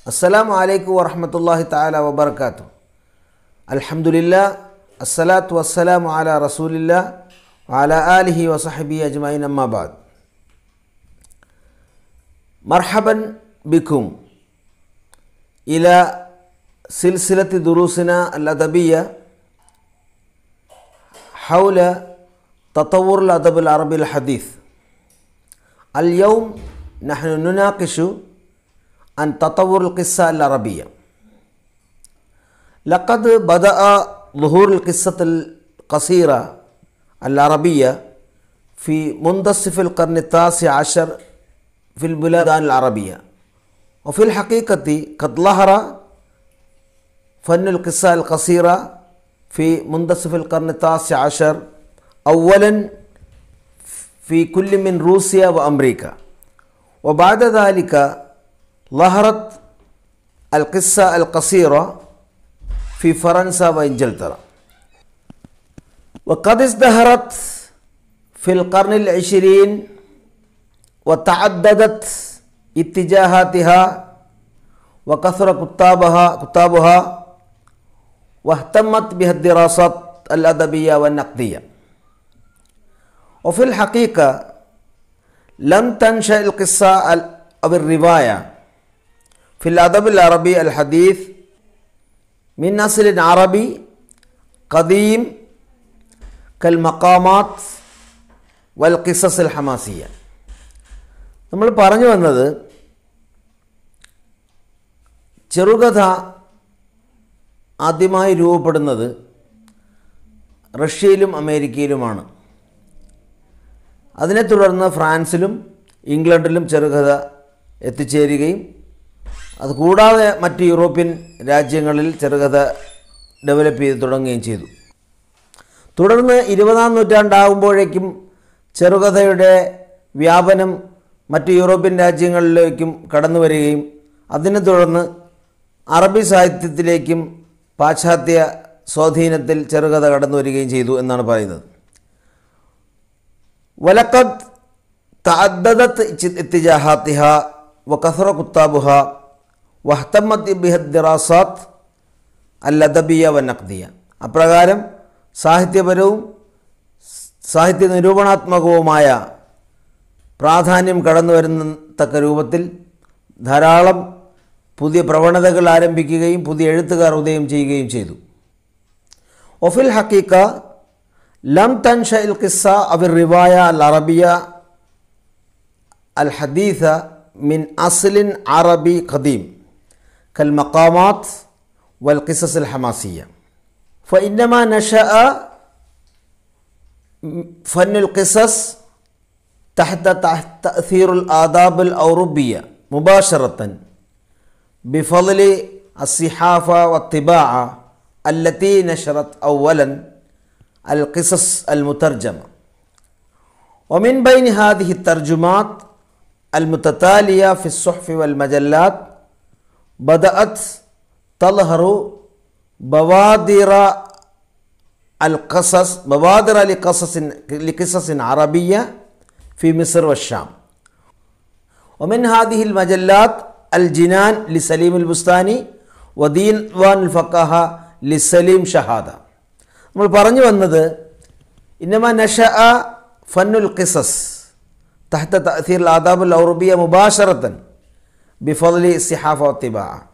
അസ്സലാം വലൈക്കും വറഹമത്തല്ലാഹി താല വബർക്കാത്തു അൽഹംദുലില്ല അസ്സലാത്തു വസ്സലാം അല റസൂലില്ല അല ആലിഹി വസഹബി അജ്മൈൻ അമ്മാബാദ് മർഹബൻ ബിക്കും ഇല സിൽസിലത്തി ദുറൂസിന അല്ലദബിയ حول تطور الأدب العربي الحديث اليوم نحن نناقش عن تطور القصة العربية لقد بدأ ظهور القصة القصيرة العربية في منتصف القرن التاسع عشر في البلدان العربية وفي الحقيقة قد ظهر فن القصة القصيرة في منتصف القرن التاسع عشر أولا في كل من روسيا وأمريكا وبعد ذلك ظهرت القصة القصيرة في فرنسا وإنجلترا وقد ازدهرت في القرن العشرين وتعددت اتجاهاتها وكثر كتابها كتابها واهتمت بها الدراسات الأدبية والنقدية وفي الحقيقة لم تنشأ القصة أو الرواية في الأدب العربي الحديث من أصل عربي قديم كالمقامات والقصص الحماسية നമ്മൾ പറഞ്ഞു വന്നത് ചെറുകഥ ആദ്യമായി രൂപപ്പെടുന്നത് റഷ്യയിലും അമേരിക്കയിലുമാണ് അതിനെ തുടർന്ന് ഫ്രാൻസിലും ഇംഗ്ലണ്ടിലും ചെറുകഥ എത്തിച്ചേരുകയും അതുകൂടാതെ മറ്റ് യൂറോപ്യൻ രാജ്യങ്ങളിൽ ചെറുകഥ ഡെവലപ്പ് ചെയ്ത് തുടങ്ങുകയും ചെയ്തു തുടർന്ന് ഇരുപതാം നൂറ്റാണ്ടാകുമ്പോഴേക്കും ചെറുകഥയുടെ വ്യാപനം മറ്റ് യൂറോപ്യൻ രാജ്യങ്ങളിലേക്കും കടന്നു വരികയും അതിനെ തുടർന്ന് അറബി സാഹിത്യത്തിലേക്കും പാശ്ചാത്യ സ്വാധീനത്തിൽ ചെറുകഥ കടന്നു വരികയും ചെയ്തു എന്നാണ് പറയുന്നത് വലക്കത്ത് തഅദ്ദദത്ത് ഇത്തിജാഹാത്തിഹ വകസറ കുത്താബുഹ വഹ്തമ്മത്ത് ബിഹദ്ദിറാസാത്ത് അല്ലദബിയ വനഖ്ദിയ അപ്രകാരം സാഹിത്യപരവും സാഹിത്യ നിരൂപണാത്മകവുമായ പ്രാധാന്യം കടന്നു വരുന്നത്തക്ക രൂപത്തിൽ ധാരാളം പുതിയ പ്രവണതകൾ ആരംഭിക്കുകയും പുതിയ എഴുത്തുകാർ ഉദയം ചെയ്യുകയും ചെയ്തു ഒഫിൽ ഹക്കീക്ക ലം തൻഷ ഇൽ കിസ്സ അവിർ റിവായ അൽ അറബിയ അൽ ഹദീസ മിൻ അസ്ലിൻ അറബി ഖദീം കൽ മക്കാമാത്ത് വൽ ഖിസസ് അൽ ഹമാസിയ فإنما نشأ فن القصص تحت تحت تأثير الآداب الأوروبية مباشرة بفضل الصحافة والطباعة التي نشرت أولا القصص المترجمة ومن بين هذه الترجمات المتتالية في الصحف والمجلات بدأت تظهر بوادر القصص بوادر لقصص لقصص عربية في مصر والشام ومن هذه المجلات الجنان لسليم البستاني وديوان الفقهة لسليم ഷഹാദ നമ്മൾ പറഞ്ഞു വന്നത് ഇന്നമ നഷ ഫന്നുൽ ഖിസസ് തഹത്ത തഅഥീർ ആദാബ് ഔറുബിയ മുബാഷറത്തൻ ബിഫലി സിഹാഫ തിബ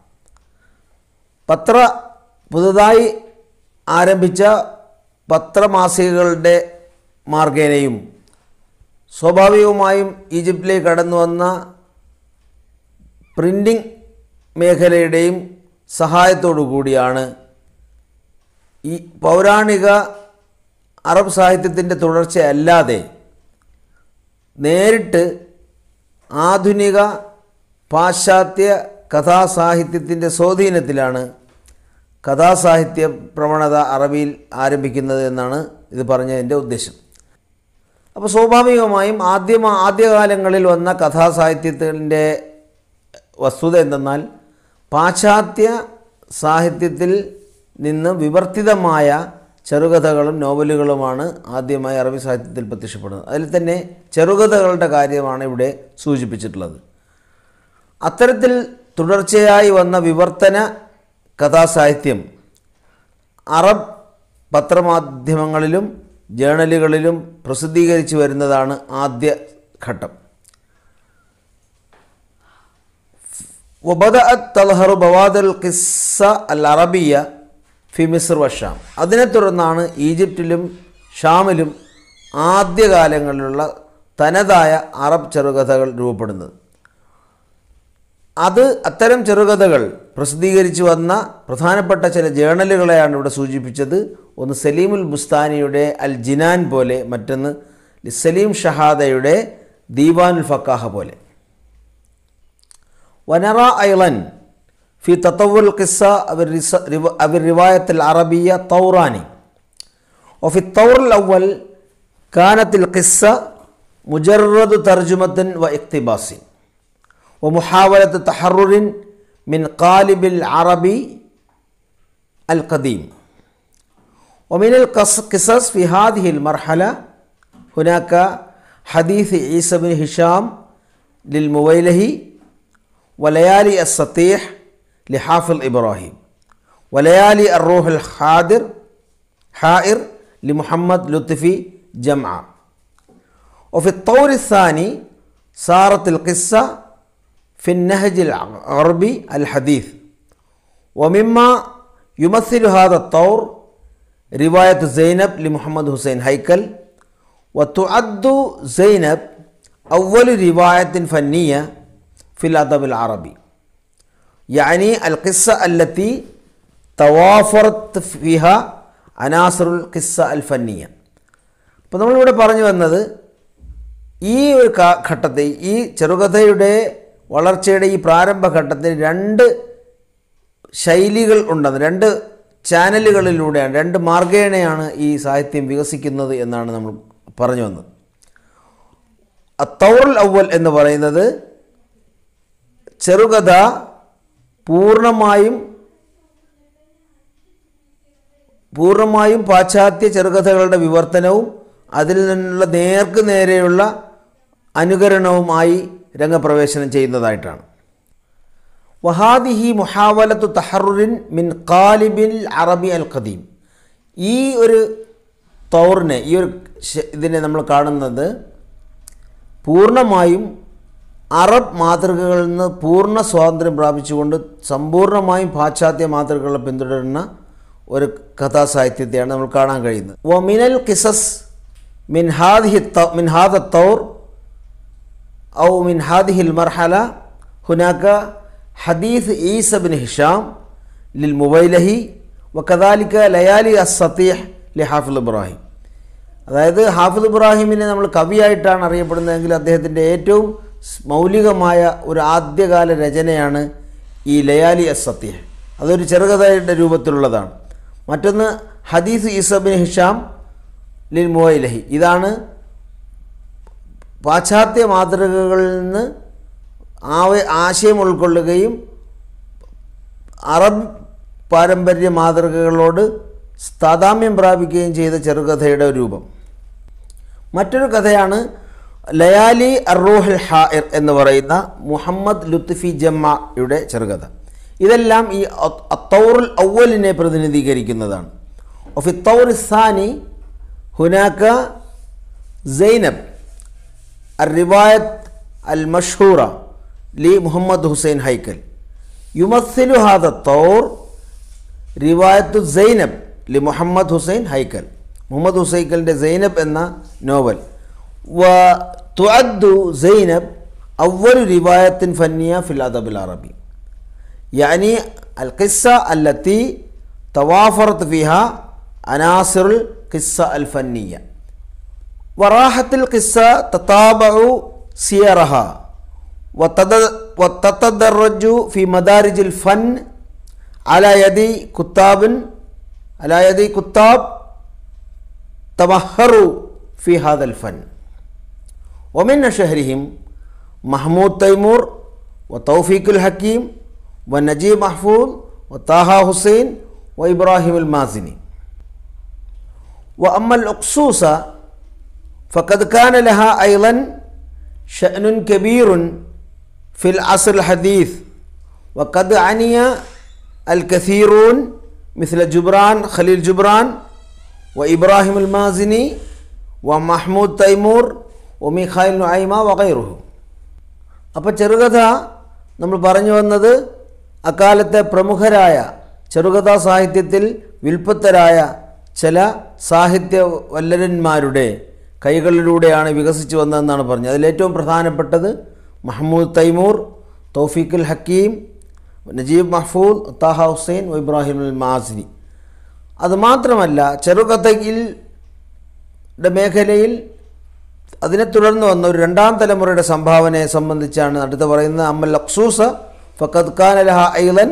പത്ര പുതുതായി ആരംഭിച്ച പത്രമാസികകളുടെ മാർഗേനയും സ്വാഭാവികമായും ഈജിപ്തിലേക്ക് കടന്നു വന്ന പ്രിൻറ്റിംഗ് മേഖലയുടെയും സഹായത്തോടു കൂടിയാണ് ഈ പൗരാണിക അറബ് സാഹിത്യത്തിൻ്റെ തുടർച്ചയല്ലാതെ നേരിട്ട് ആധുനിക പാശ്ചാത്യ കഥാസാഹിത്യത്തിൻ്റെ സ്വാധീനത്തിലാണ് കഥാസാഹിത്യ പ്രവണത അറബിയിൽ ആരംഭിക്കുന്നത് എന്നാണ് ഇത് പറഞ്ഞതിൻ്റെ ഉദ്ദേശം അപ്പോൾ സ്വാഭാവികമായും ആദ്യം ആദ്യകാലങ്ങളിൽ വന്ന കഥാസാഹിത്യത്തിൻ്റെ വസ്തുത എന്തെന്നാൽ പാശ്ചാത്യ സാഹിത്യത്തിൽ നിന്ന് വിവർത്തിതമായ ചെറുകഥകളും നോവലുകളുമാണ് ആദ്യമായി അറബി സാഹിത്യത്തിൽ പ്രത്യക്ഷപ്പെടുന്നത് അതിൽ തന്നെ ചെറുകഥകളുടെ കാര്യമാണ് ഇവിടെ സൂചിപ്പിച്ചിട്ടുള്ളത് അത്തരത്തിൽ തുടർച്ചയായി വന്ന വിവർത്തന കഥാസാഹിത്യം അറബ് പത്രമാധ്യമങ്ങളിലും ജേണലുകളിലും പ്രസിദ്ധീകരിച്ചു വരുന്നതാണ് ആദ്യ ഘട്ടം وبدأت تظهر بوادر القصة العربية في മിസ്ർ വഷാം അതിനെ തുടർന്നാണ് ഈജിപ്തിലും ഷാമിലും ആദ്യകാലങ്ങളിലുള്ള തനതായ അറബ് ചെറുകഥകൾ രൂപപ്പെടുന്നത് അത് അത്തരം ചെറുകഥകൾ പ്രസിദ്ധീകരിച്ചു വന്ന പ്രധാനപ്പെട്ട ചില ജേണലുകളെയാണ് ഇവിടെ സൂചിപ്പിച്ചത് ഒന്ന് സലീമുൽ ബുസ്താനിയുടെ അൽ ജിനാൻ പോലെ മറ്റൊന്ന് സലീം ഷഹാദയുടെ ദീവാനുൽ ഫക്കാഹ പോലെ ونرى أيضا في تطور القصة أو الرس- روا- أو الرواية العربية طوران وفي الطور الأول كانت القصة مجرد ترجمة واقتباس ومحاولة تحرر من قالب العربي القديم ومن القصص في هذه المرحلة هناك حديث عيسى بن هشام للمويلهي وليالي السطيح لحافظ إبراهيم وليالي الروح الحاضر حائر لمحمد لطفي جمعة وفي الطور الثاني صارت القصة في النهج الغربي الحديث ومما يمثل هذا الطور رواية زينب لمحمد حسين هيكل وتعد زينب أول رواية فنية في الأدب العربي يعني القصة التي توافرت فيها عناصر القصة الفنية അപ്പോൾ നമ്മളിവിടെ പറഞ്ഞു വന്നത് ഈ ഒരു കാ- ഘട്ടത്തിൽ ഈ ചെറുകഥയുടെ വളർച്ചയുടെ ഈ പ്രാരംഭ ഘട്ടത്തിൽ രണ്ട് ശൈലികൾ ഉണ്ടെന്ന് രണ്ട് ചാനലുകളിലൂടെയാണ് രണ്ട് മാർഗേണയാണ് ഈ സാഹിത്യം വികസിക്കുന്നത് എന്നാണ് നമ്മൾ പറഞ്ഞു വന്നത് അത്തൗറുൽ അവൽ എന്ന് പറയുന്നത് ചെറുകഥ പൂർണ്ണമായും പൂർണ്ണമായും പാശ്ചാത്യ ചെറുകഥകളുടെ വിവർത്തനവും അതിൽ നിന്നുള്ള നേർക്ക് നേരെയുള്ള അനുകരണവുമായി രംഗപ്രവേശനം ചെയ്യുന്നതായിട്ടാണ് വഹാദിഹി മുഹാവലത്തു തഹറുറിൻ മിൻ കാലിബിൻ അറബി അൽ ഖദീം ഈ ഒരു തൗറിനെ ഈ ഒരു ശ- ഇതിനെ നമ്മൾ കാണുന്നത് പൂർണ്ണമായും അറബ് മാതൃകകളിൽ നിന്ന് പൂർണ്ണ സ്വാതന്ത്ര്യം പ്രാപിച്ചുകൊണ്ട് സമ്പൂർണ്ണമായും പാശ്ചാത്യ മാതൃകകളെ പിന്തുടരുന്ന ഒരു കഥാസാഹിത്യത്തെയാണ് നമ്മൾ കാണാൻ കഴിയുന്നത് വമിനൽ കിസസ് മിൻ ഹാദിഹി ത- മിൻ ഹാദ തൗർ أو من هذه المرحلة هناك حديث عيسى بن هشام للمبيلهي وكذلك ليالي السطيح لحافظ ഇബ്രാഹിം അതായത് ഹാഫിദ് ഇബ്രാഹിമിനെ നമ്മൾ കവിയായിട്ടാണ് അറിയപ്പെടുന്നതെങ്കിൽ അദ്ദേഹത്തിൻ്റെ ഏറ്റവും സ് മൗലികമായ ഒരു ആദ്യകാല രചനയാണ് ഈ ലയാലി അസ് സത്യഹ് അതൊരു ചെറുകഥയുടെ രൂപത്തിലുള്ളതാണ് മറ്റൊന്ന് ഹദീസ് ഈസബിൻ ഹിഷാം ലിൽ മുവൈലഹി ഇതാണ് പാശ്ചാത്യ മാതൃകകളിൽ നിന്ന് ആവ ആശയം ഉൾക്കൊള്ളുകയും അറബ് പാരമ്പര്യ മാതൃകകളോട് താതാമ്യം പ്രാപിക്കുകയും ചെയ്ത ചെറുകഥയുടെ ഒരു രൂപം മറ്റൊരു കഥയാണ് ലയാലി അറൂഹൽ ഹാഇർ എന്ന് പറയുന്ന മുഹമ്മദ് ലുത്ഫി ജമ്മയുടെ ചെറുകഥ ഇതെല്ലാം ഈ അ- അത്തൗറുൽ അവലിനെ പ്രതിനിധീകരിക്കുന്നതാണ് ഒഫി തൗർ സാനി ഹുനാക്ക സൈനബ് الرواية المشهورة لمحمد حسين هيكل يمثل هذا الطور رواية زينب لمحمد حسين هيكل മുഹമ്മദ് ഹുസൈക്കലിൻ്റെ സൈനബ് എന്ന നോവൽ وتعد زينب أول رواية فنية في الأدب العربي يعني القصة التي توافرت فيها عناصر القصة الفنية وراحت القصة تتابع سيرها وتد- وتتدرج في مدارج الفن على يد كتاب على يد كتاب تمهروا في هذا الفن ومن شهرهم محمود تيمور وتوفيق الحكيم ونجيب محفوظ وطه حسين وإبراهيم المازني وأما الأقصوصة فقد كان لها أيضا شأن كبير في العصر الحديث വക്കത് അനിയ അൽ കസീറൂൻ മിസ്ല ജുബ്രാൻ ഖലീൽ ജുബ്രാൻ വ ഇബ്രാഹിം അൽ മാസിനി വ മഹ്മൂദ് തൈമൂർ വ മിഖായിൽ നുഐമ വകൈറുഹു അപ്പോൾ ചെറുകഥ നമ്മൾ പറഞ്ഞു വന്നത് അക്കാലത്തെ പ്രമുഖരായ ചെറുകഥാ സാഹിത്യത്തിൽ വിൽപ്പത്തരായ ചില സാഹിത്യ വല്ലരന്മാരുടെ കൈകളിലൂടെയാണ് വികസിച്ചു വന്നതെന്നാണ് പറഞ്ഞത് അതിലേറ്റവും പ്രധാനപ്പെട്ടത് മഹമ്മൂദ് തൈമൂർ തൗഫീഖുൽ ഹക്കീം നജീബ് മഹ്ഫൂദ് താഹ ഹുസൈൻ ഇബ്രാഹിം അൽ മാസിനി അതുമാത്രമല്ല ചെറുകഥയിൽ യുടെ മേഖലയിൽ അതിനെ തുടർന്ന് വന്ന ഒരു രണ്ടാം തലമുറയുടെ സംഭാവനയെ സംബന്ധിച്ചാണ് അടുത്ത് പറയുന്നത് അമ്മൽ അക്സൂസ ഫക്കത് ഖാൻ അലഹ ഐലൻ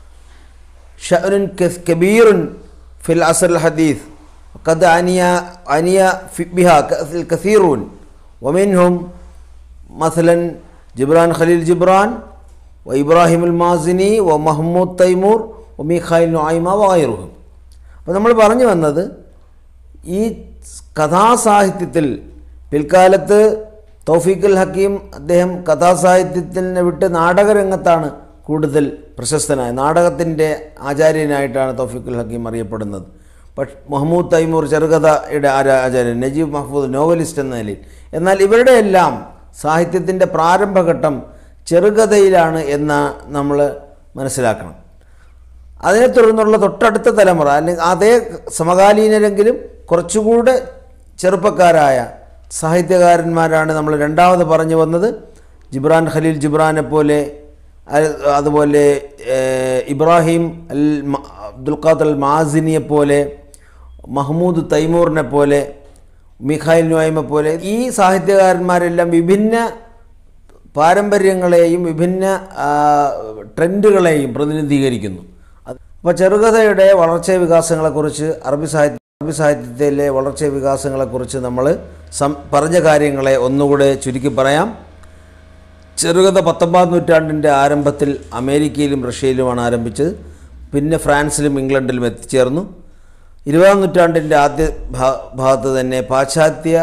ഷഅനുൻ കബീറുൻ ഫിൽ അസർ ഹദീസ് قد أني أني في بها الكثيرون ومنهم مثلا جبران خليل جبران وإبراهيم المازني ومحمود തൈമൂർ وميخائيل نعيمة وغيرهم അപ്പോൾ നമ്മൾ പറഞ്ഞു വന്നത് ഈ കഥാസാഹിത്യത്തിൽ പിൽക്കാലത്ത് തൗഫീഖുൽ ഹക്കീം അദ്ദേഹം കഥാസാഹിത്യത്തിനെ വിട്ട് നാടകരംഗത്താണ് കൂടുതൽ പ്രശസ്തനായ നാടകത്തിൻ്റെ ആചാര്യനായിട്ടാണ് തൗഫീഖുൽ ഹക്കീം അറിയപ്പെടുന്നത് പക്ഷെ മുഹമ്മൂദ് തൈമൂർ ചെറുകഥയുടെ ആരാ ആചാര്യൻ നജീബ് മഹ്ഫൂദ് നോവലിസ്റ്റ് എന്ന നിലയിൽ എന്നാൽ ഇവരുടെ എല്ലാം സാഹിത്യത്തിൻ്റെ പ്രാരംഭഘട്ടം ചെറുകഥയിലാണ് എന്ന് നമ്മൾ മനസ്സിലാക്കണം അതിനെ തുടർന്നുള്ള തൊട്ടടുത്ത തലമുറ അല്ലെങ്കിൽ അതേ സമകാലീനരെങ്കിലും കുറച്ചുകൂടെ ചെറുപ്പക്കാരായ സാഹിത്യകാരന്മാരാണ് നമ്മൾ രണ്ടാമത് പറഞ്ഞു വന്നത് ജിബ്രാൻ ഖലീൽ ജിബ്രാനെ പോലെ അത് അതുപോലെ ഏഹ്, ഇബ്രാഹിം അൽ മ- അബ്ദുൽ ഖാദർ അൽ മാസിനിയെ പോലെ മഹ്മൂദ് തൈമൂറിനെ പോലെ മിഖായിൽ നുഐമ പോലെ ഈ സാഹിത്യകാരന്മാരെല്ലാം വിഭിന്ന പാരമ്പര്യങ്ങളെയും വിഭിന്ന ആ, ട്രെൻഡുകളെയും പ്രതിനിധീകരിക്കുന്നു അപ്പോൾ ചെറുകഥയുടെ വളർച്ചാ വികാസങ്ങളെക്കുറിച്ച് അറബി സാഹിത്യ അറബി സാഹിത്യത്തിലെ വളർച്ചാ വികാസങ്ങളെക്കുറിച്ച് നമ്മൾ സം പറഞ്ഞ കാര്യങ്ങളെ ഒന്നുകൂടെ ചുരുക്കി പറയാം ചെറുകഥ പത്തൊമ്പതാം നൂറ്റാണ്ടിൻ്റെ ആരംഭത്തിൽ അമേരിക്കയിലും റഷ്യയിലുമാണ് ആരംഭിച്ചത് പിന്നെ ഫ്രാൻസിലും ഇംഗ്ലണ്ടിലും എത്തിച്ചേർന്നു ഇരുപതാം നൂറ്റാണ്ടിൻ്റെ ആദ്യ ഭാ- ഭാഗത്ത് തന്നെ പാശ്ചാത്യ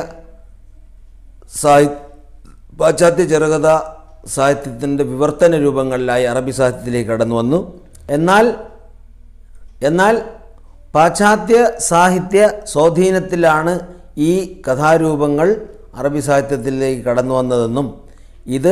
സാഹി പാശ്ചാത്യ ചെറുകഥ സാഹിത്യത്തിൻ്റെ വിവർത്തന രൂപങ്ങളിലായി അറബി സാഹിത്യത്തിലേക്ക് കടന്നു വന്നു എന്നാൽ എന്നാൽ പാശ്ചാത്യ സാഹിത്യ സ്വാധീനത്തിലാണ് ഈ കഥാരൂപങ്ങൾ അറബി സാഹിത്യത്തിലേക്ക് കടന്നു വന്നതെന്നും ഇത്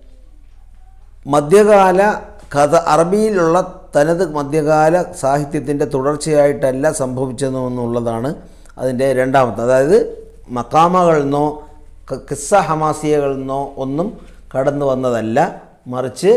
മധ്യകാല കഥ അറബിയിലുള്ള തനത് മധ്യകാല സാഹിത്യത്തിൻ്റെ തുടർച്ചയായിട്ടല്ല സംഭവിച്ചതെന്നുള്ളതാണ് അതിൻ്റെ രണ്ടാമത്തെ അതായത് മക്കാമകളിൽ നിന്നോ ക- കിസ്സ ഹമാസിയകളിൽ നിന്നോ ഒന്നും കടന്നു വന്നതല്ല മറിച്ച്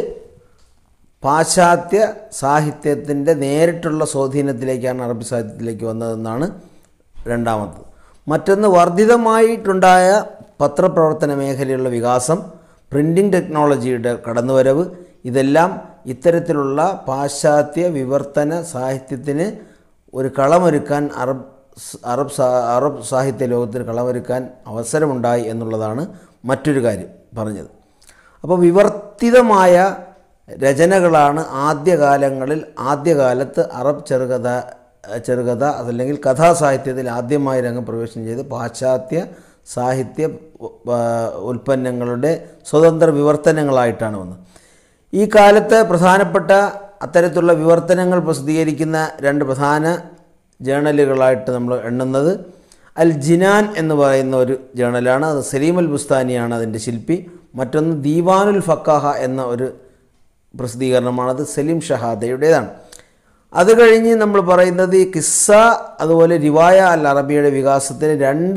പാശ്ചാത്യ സാഹിത്യത്തിൻ്റെ നേരിട്ടുള്ള സ്വാധീനത്തിലേക്കാണ് അറബി സാഹിത്യത്തിലേക്ക് വന്നതെന്നാണ് രണ്ടാമത് മറ്റൊന്ന് വർദ്ധിതമായിട്ടുണ്ടായ പത്രപ്രവർത്തന മേഖലയുള്ള വികാസം പ്രിൻറ്റിംഗ് ടെക്നോളജിയുടെ കടന്നുവരവ് ഇതെല്ലാം ഇത്തരത്തിലുള്ള പാശ്ചാത്യ വിവർത്തന സാഹിത്യത്തിന് ഒരു കളമൊരുക്കാൻ അറബ് സ് അറബ് സാ അറബ് സാഹിത്യ ലോകത്തിന് കളമൊരുക്കാൻ അവസരമുണ്ടായി എന്നുള്ളതാണ് മറ്റൊരു കാര്യം പറഞ്ഞത് അപ്പോൾ വിവർത്തിതമായ രചനകളാണ് ആദ്യകാലങ്ങളിൽ ആദ്യകാലത്ത് അറബ് ചെറുകഥ ചെറുകഥ അതല്ലെങ്കിൽ കഥാസാഹിത്യത്തിൽ ആദ്യമായി രംഗപ്രവേശനം ചെയ്ത് പാശ്ചാത്യ സാഹിത്യ ആ, ഉൽപ്പന്നങ്ങളുടെ സ്വതന്ത്ര വിവർത്തനങ്ങളായിട്ടാണ് വന്നത് ഈ കാലത്ത് പ്രധാനപ്പെട്ട അത്തരത്തിലുള്ള വിവർത്തനങ്ങൾ പ്രസിദ്ധീകരിക്കുന്ന രണ്ട് പ്രധാന ജേണലുകളായിട്ട് നമ്മൾ എണ്ണുന്നത് അൽ ജിനാൻ എന്ന് പറയുന്ന ഒരു ജേണലാണ് അത് സലീം അൽ ബുസ്താനിയാണ് അതിൻ്റെ ശില്പി മറ്റൊന്ന് ദീവാനുൽ ഫക്കാഹ എന്ന ഒരു പ്രസിദ്ധീകരണമാണത് സലീം ഷഹാദയുടേതാണ് അത് കഴിഞ്ഞ് നമ്മൾ പറയുന്നത് ഈ കിസ്സ അതുപോലെ റിവായ അൽ അറബിയുടെ വികാസത്തിന് രണ്ട്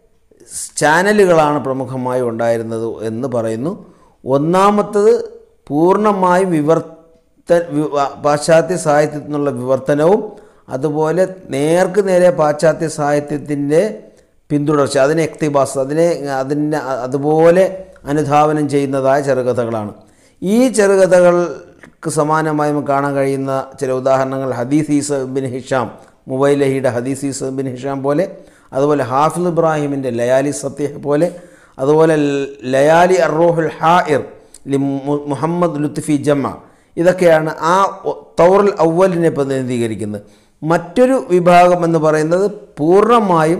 ചാനലുകളാണ് പ്രമുഖമായി ഉണ്ടായിരുന്നത് എന്ന് പറയുന്നു ഒന്നാമത്തത് പൂർണ്ണമായും വിവർത്ത വി- പാശ്ചാത്യ സാഹിത്യത്തിൽ നിന്നുള്ള വിവർത്തനവും അതുപോലെ നേർക്ക് നേരെ പാശ്ചാത്യ സാഹിത്യത്തിൻ്റെ പിന്തുടർച്ച അതിനെ എക്തിബാസ് അതിനെ അതിനെ അതുപോലെ അനുധാവനം ചെയ്യുന്നതായ ചെറുകഥകളാണ് ഈ ചെറുകഥകൾക്ക് സമാനമായി നമുക്ക് കാണാൻ കഴിയുന്ന ചില ഉദാഹരണങ്ങൾ ഹദീസ് ഈസ് ബിൻ ഹിഷാം മുബൈലഹിയുടെ ഹദീസ് ഈസ് ബിൻ ഹിഷാം പോലെ അതുപോലെ ഹാഫിൽ ഇബ്രാഹിമിൻ്റെ ലയാലി സത്യഹ് പോലെ അതുപോലെ ലയാലി അറോഹുൽ ഹാഇർ ലി മു- മുഹമ്മദ് ലുത്ഫി ജമ്മ ഇതൊക്കെയാണ് ആ ഒ- തൗറുൽ അവലിനെ പ്രതിനിധീകരിക്കുന്നത് മറ്റൊരു വിഭാഗം എന്ന് പറയുന്നത് പൂർണ്ണമായും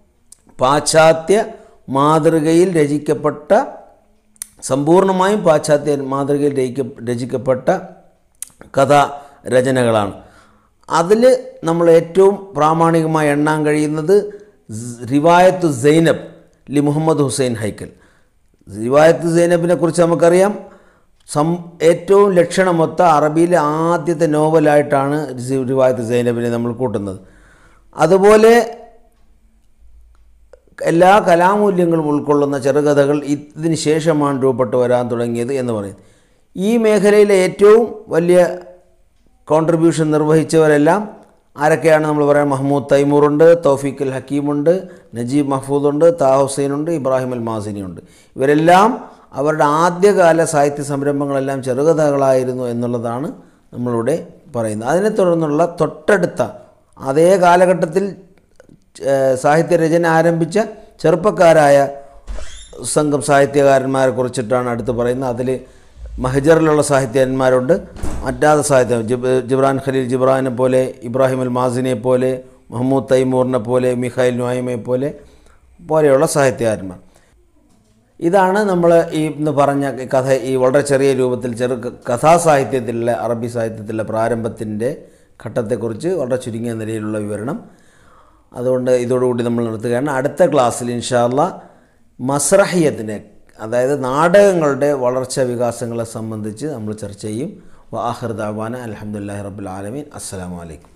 പാശ്ചാത്യ മാതൃകയിൽ രചിക്കപ്പെട്ട സമ്പൂർണ്ണമായും പാശ്ചാത്യ മാതൃകയിൽ രചിക്ക രചിക്കപ്പെട്ട കഥാ രചനകളാണ് അതിൽ നമ്മൾ ഏറ്റവും പ്രാമാണികമായി എണ്ണാൻ കഴിയുന്നത് സ് റിവായത്തു സൈനബ് ലി മുഹമ്മദ് ഹുസൈൻ ഹൈക്കൽ റിവായത്ത് സൈനബിനെ കുറിച്ച് നമുക്കറിയാം സം ഏറ്റവും ലക്ഷണമൊത്ത അറബിയിലെ ആദ്യത്തെ നോവലായിട്ടാണ് സ് റിവായത്ത് സൈനബിനെ നമ്മൾ കൂട്ടുന്നത് അതുപോലെ എല്ലാ കലാമൂല്യങ്ങളും ഉൾക്കൊള്ളുന്ന ചെറുകഥകൾ ഇതിന് ശേഷമാണ് രൂപപ്പെട്ടു വരാൻ തുടങ്ങിയത് എന്ന് പറയുന്നു ഈ മേഖലയിലെ ഏറ്റവും വലിയ കോൺട്രിബ്യൂഷൻ നിർവഹിച്ചവരെല്ലാം ആരൊക്കെയാണ് നമ്മൾ പറയാം മഹ്മൂദ് തൈമൂറുണ്ട് തൗഫീഖ് അൽ ഹക്കീമുണ്ട് നജീബ് മഹ്ഫൂദുണ്ട് താ ഹുസൈനുണ്ട് ഇബ്രാഹിം അൽ മാസിനിയുണ്ട് ഇവരെല്ലാം അവരുടെ ആദ്യകാല സാഹിത്യ സംരംഭങ്ങളെല്ലാം ചെറുകഥകളായിരുന്നു എന്നുള്ളതാണ് നമ്മളിവിടെ പറയുന്നത് അതിനെ തുടർന്നുള്ള തൊട്ടടുത്ത അതേ കാലഘട്ടത്തിൽ ഏഹ്, സാഹിത്യരചന ആരംഭിച്ച ചെറുപ്പക്കാരായ സംഘം സാഹിത്യകാരന്മാരെ കുറിച്ചിട്ടാണ് അടുത്ത് പറയുന്നത് അതിൽ മഹജറിലുള്ള സാഹിത്യകാരന്മാരുണ്ട് മറ്റാത്ത സാഹിത്യം ജിബ് ജിബ്രാൻ ഖലീൽ ജിബ്രാനെ പോലെ ഇബ്രാഹിം അൽ മാസിനെ പോലെ മുഹമ്മദ് തൈമൂറിനെ പോലെ മിഖായിൽ നുഐമെ പോലെ പോലെയുള്ള സാഹിത്യകാരന്മാർ ഇതാണ് നമ്മൾ ഈ ഇന്ന് പറഞ്ഞ ഈ കഥ ഈ വളരെ ചെറിയ രൂപത്തിൽ ചെറു കഥാസാഹിത്യത്തിലുള്ള അറബി സാഹിത്യത്തിലെ പ്രാരംഭത്തിൻ്റെ ഘട്ടത്തെക്കുറിച്ച് വളരെ ചുരുങ്ങിയ നിലയിലുള്ള വിവരണം അതുകൊണ്ട് ഇതോടുകൂടി നമ്മൾ നിർത്തുകയാണ് അടുത്ത ക്ലാസ്സിൽ ഇൻഷാല്ല മസ്രഹിയത്തിനെ അതായത് നാടകങ്ങളുടെ വളർച്ച വികാസങ്ങളെ സംബന്ധിച്ച് നമ്മൾ ചർച്ച ചെയ്യും വാഹിർ ദാവാന അലഹമുല്ലാ റബ്ബുൽ ആലമീൻ അസ്സലാമു അലൈക്കും